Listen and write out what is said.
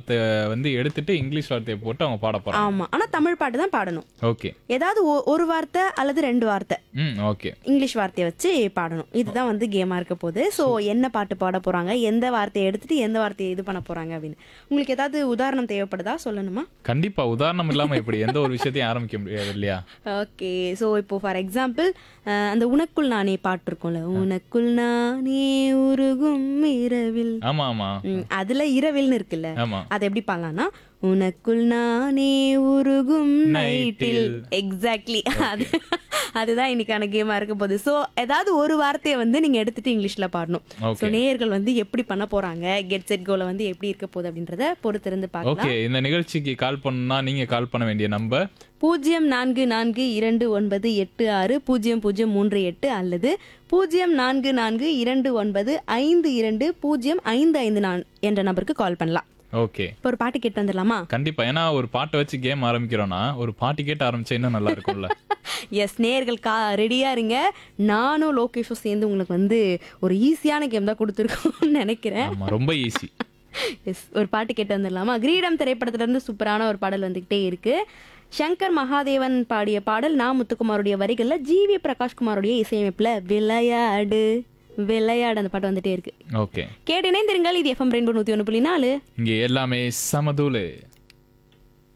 வார்த்தை வந்து எடுத்துட்டு இங்கிலீஷ் வார்த்தையை போட்டு அவங்க பாட போறாங்க ஆமா ஆனா தமிழ் பாட்டு தான் பாடணும் ஓகே ஏதாவது ஒ- ஒரு வார்த்தை அல்லது ரெண்டு வார்த்தை ம் ஓகே இங்கிலீஷ் வார்த்தையை வச்சு பாடணும் இதுதான் வந்து கேமா இருக்க போகுது ஸோ என்ன பாட்டு பாட போறாங்க எந்த வார்த்தையை எடுத்துட்டு எந்த வார்த்தையை இது பண்ண போறாங்க அப்படின்னு உங்களுக்கு ஏதாவது உதாரணம் தேவைப்படுதா சொல்லணுமா கண்டிப்பா உதாரணம் இல்லாம இப்படி எந்த ஒரு விஷயத்தையும் ஆரம்பிக்க முடியாது இல்லையா ஓகே ஸோ இப்போ ஃபார் எக்ஸாம்பிள் அந்த உனக்குள் நானே பாட்டு இருக்கும்ல உனக்குள் நானே உருகும் இரவில் ஆமா ஆமா ம், அதுல இரவில்னு இருக்குல்ல ஆமா அதை எப்படி பாடலாம்னா உனக்குள் நானே உருகும் நைட்டில். நைட்டில் எக்ஸாக்ட்லி அது அதுதான் இன்னைக்கான கேமா இருக்க போகுது ஸோ ஏதாவது ஒரு வார்த்தையை வந்து நீங்க எடுத்துட்டு இங்கிலீஷ்ல பாடணும் Okay. ஸோ நேயர்கள் வந்து எப்படி பண்ண போறாங்க கெட் செட் கோல வந்து எப்படி இருக்க போகுது அப்படின்றத பொறுத்திருந்து பார்க்கலாம் ஓகே இந்த நிகழ்ச்சிக்கு கால் பண்ணா நீங்க கால் பண்ண வேண்டிய நம்பர் பூஜ்ஜியம் நான்கு நான்கு இரண்டு ஒன்பது எட்டு ஆறு பூஜ்ஜியம் பூஜ்ஜியம் மூன்று எட்டு அல்லது பூஜ்ஜியம் நான்கு நான்கு இரண்டு ஒன்பது ஐந்து இரண்டு பூஜ்ஜியம் ஐந்து ஐந்து நான் என்ற நம்பருக்கு கால் பண்ணலாம் ஓகே இப்போ ஒரு பாட்டு கேட்டு வந்துடலாமா கண்டிப்பா ஏன்னா ஒரு பாட்டை வச்சு கேம் ஆரம்பிக்கிறோம்னா ஒரு பாட்டு கேட்டு ஆரம்பிச்சா இன்னும் நல்லா இருக்கும்ல எஸ் நேர்கள் கா ரெடியா இருங்க நானும் லோகேஷும் சேர்ந்து உங்களுக்கு வந்து ஒரு ஈஸியான கேம் தான் கொடுத்துருக்கோம்னு நினைக்கிறேன் ஆமா ரொம்ப ஈஸி எஸ் ஒரு பாட்டு கேட்டு வந்துடலாமா கிரீடம் திரைப்படத்துல இருந்து சூப்பரான ஒரு பாடல் வந்துகிட்டே இருக்கு சங்கர் மகாதேவன் பாடிய பாடல் நா முத்துக்குமாருடைய வரிகள்ல ஜிவி பிரகாஷ்குமாருடைய இசையமைப்புல விளையாடு விளையாடு அந்த பாட்டு வந்துட்டே இருக்கு ஓகே கேட்டு இணைந்திருங்கள் இது எஃப்எம் ரெயின்போ நூத்தி ஒன்று புள்ளி நாலு இங்க எல்லாமே சமதூளு